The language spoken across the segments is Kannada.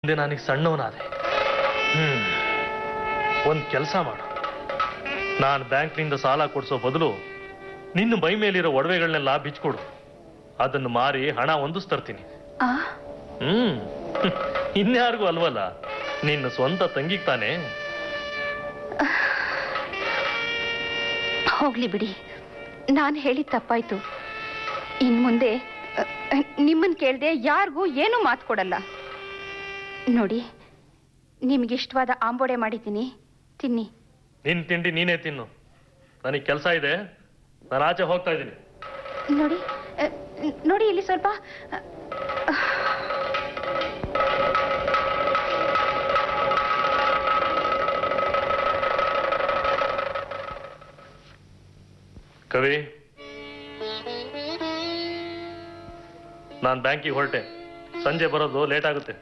ಇದ್ದಿದ್ದೆ ನನಗೆ ಸಣ್ಣವನಾದೆ ಹ್ಮ್ ಒಂದ್ ಕೆಲಸ ಮಾಡು ನಾನು ಬ್ಯಾಂಕ್ನಿಂದ ಸಾಲ ಕೊಡ್ಸೋ ಬದಲು ನಿನ್ನ ಮೈ ಮೇಲಿರೋ ಒಡವೆಗಳನ್ನೆಲ್ಲ ಬಿಚ್ಕೊಡು ಅದನ್ನು ಮಾರಿ ಹಣ ಹೊಂದಿಸ್ತರ್ತೀನಿ ಆ ಹ್ಮ್ ಇನ್ಯಾರಿಗೂ ಅಲ್ವಲ್ಲ ನಿನ್ನ ಸ್ವಂತ ತಂಗಿಗ್ ತಾನೆ ಹೋಗ್ಲಿ ಬಿಡಿ ನಾನು ಹೇಳಿದ ತಪ್ಪಾಯ್ತು ಇನ್ ಮುಂದೆ ನಿಮ್ಮನ್ ಕೇಳ್ದೆ ಯಾರಿಗೂ ಏನೂ ಮಾತು ಕೊಡಲ್ಲ ನೋಡಿ ನಿಮ್ಗೆ ಇಷ್ಟವಾದ ಆಂಬೋಡೆ ಮಾಡಿದ್ದೀನಿ ತಿನ್ನಿ ನಿನ್ ತಿಂಡಿ ನೀನೇ ತಿನ್ನು ನನಗೆ ಕೆಲಸ ಇದೆ ನಾನು ಆಚೆ ಹೋಗ್ತಾ ಇದ್ದೀನಿ ನೋಡಿ ಅ, ನೋಡಿ ಇಲ್ಲಿ ಸ್ವಲ್ಪ ಕವಿ ನಾನು ಬ್ಯಾಂಕಿಗೆ ಹೊರಟೆ ಸಂಜೆ ಬರೋದು ಲೇಟ್ ಆಗುತ್ತೆ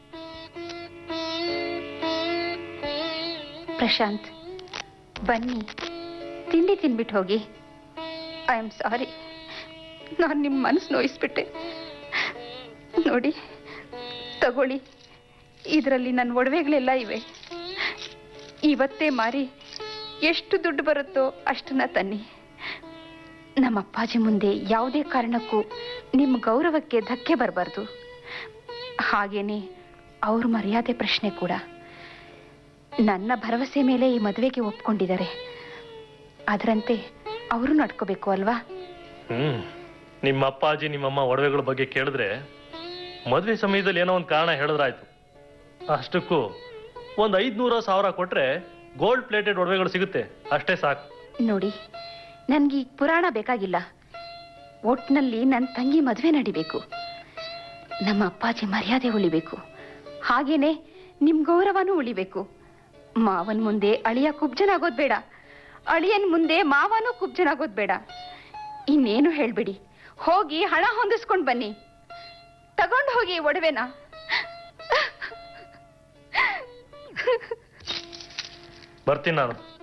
ಪ್ರಶಾಂತ್ ಬನ್ನಿ ತಿಂಡಿ ತಿನ್ಬಿಟ್ಟು ಹೋಗಿ ಐ ಆಮ್ ಸಾರಿ ನಾನು ನಿಮ್ಮ ಮನಸ್ಸು ನೋಯಿಸ್ಬಿಟ್ಟೆ ನೋಡಿ ತಗೊಳ್ಳಿ ಇದರಲ್ಲಿ ನನ್ನ ಒಡವೆಗಳೆಲ್ಲ ಇವೆ ಇವತ್ತೇ ಮಾರಿ ಎಷ್ಟು ದುಡ್ಡು ಬರುತ್ತೋ ಅಷ್ಟನ್ನ ತನ್ನಿ ನಮ್ಮ ಅಪ್ಪಾಜಿ ಮುಂದೆ ಯಾವುದೇ ಕಾರಣಕ್ಕೂ ನಿಮ್ಮ ಗೌರವಕ್ಕೆ ಧಕ್ಕೆ ಬರಬಾರ್ದು ಹಾಗೇನೆ ಅವ್ರ ಮರ್ಯಾದೆ ಪ್ರಶ್ನೆ ಕೂಡ ನನ್ನ ಭರವಸೆ ಮೇಲೆ ಈ ಮದುವೆಗೆ ಒಪ್ಕೊಂಡಿದ್ದಾರೆ ಅದರಂತೆ ಅವರು ನಡ್ಕೋಬೇಕು ಅಲ್ವಾ ಹ್ಮ್ ನಿಮ್ಮ ಅಪ್ಪಾಜಿ ನಿಮ್ಮಮ್ಮ ಒಡವೆಗಳ ಬಗ್ಗೆ ಕೇಳಿದ್ರೆ ಮದ್ವೆ ಸಮಯದಲ್ಲಿ ಏನೋ ಒಂದು ಕಾರಣ ಹೇಳಿದ್ರಾಯ್ತು ಅಷ್ಟಕ್ಕೂ ಒಂದ್ ಐದ್ನೂರ ಸಾವಿರ ಕೊಟ್ರೆ ಗೋಲ್ಡ್ ಪ್ಲೇಟೆಡ್ ಒಡವೆಗಳು ಸಿಗುತ್ತೆ ಅಷ್ಟೇ ಸಾಕು ನೋಡಿ ನನ್ಗೆ ಈ ಪುರಾಣ ಬೇಕಾಗಿಲ್ಲ ಒಟ್ನಲ್ಲಿ ನನ್ನ ತಂಗಿ ಮದುವೆ ನಡಿಬೇಕು ನಮ್ಮ ಅಪ್ಪಾಜಿ ಮರ್ಯಾದೆ ಉಳಿಬೇಕು ಹಾಗೇನೆ ನಿಮ್ ಗೌರವನೂ ಉಳಿಬೇಕು ಮಾವನ್ ಮುಂದೆ ಅಳಿಯ ಕುಬ್ಜನಾಗೋದ್ ಬೇಡ ಅಳಿಯನ್ ಮುಂದೆ ಮಾವನೂ ಕುಬ್ಜನಾಗೋದ್ ಬೇಡ ಇನ್ನೇನು ಹೇಳ್ಬಿಡಿ ಹೋಗಿ ಹಣ ಹೊಂದಿಸ್ಕೊಂಡ್ ಬನ್ನಿ ತಗೊಂಡು ಹೋಗಿ ಈ ಒಡವೆನ ಬರ್ತೀನಿ ನಾನು